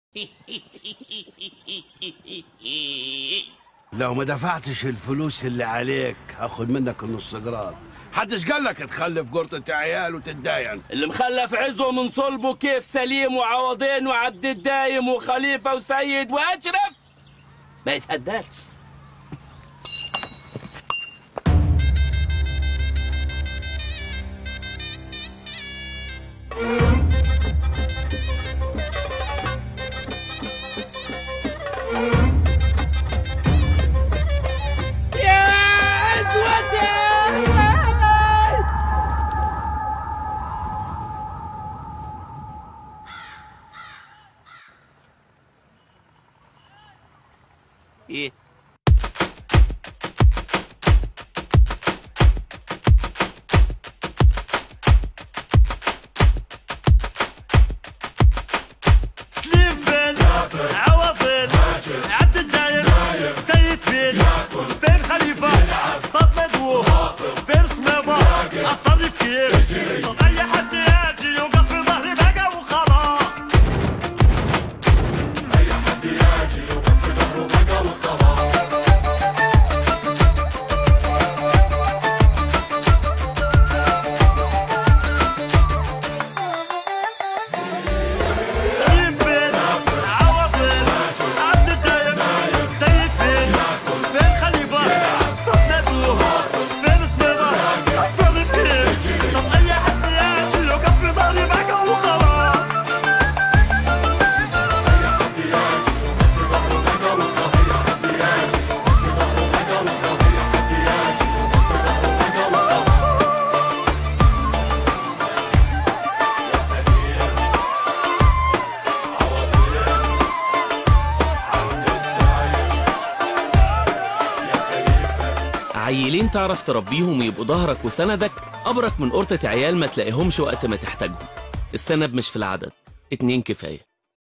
لو ما دفعتش الفلوس اللي عليك هاخد منك النص جراد حدش قال لك تخلف قرطة عيال وتتداين اللي مخلف عزه من صلبه كيف سليم وعوضين وعبد الدايم وخليفة وسيد وأشرف ما يتهدلش يا عزوتي ايه سليم فين عوض فين عبد الدايم سيد فين فين خليفة طب مدوو فين سميضة اتصرف كيف طب اي حد يجي يوقف في ظهري بقى وخلاص سليم فين عوض فين عبد الدايم سيد فين فين خليفة طب ندوه فين سميضة اتصرف كيف طب اي حد يجي يوقف في ظهري بقى وخلاص عيلين تعرف تربيهم ويبقوا ظهرك وسندك أبرك من قرطة عيال ما تلاقيهمش وقت ما تحتاجهم السند مش في العدد اتنين كفاية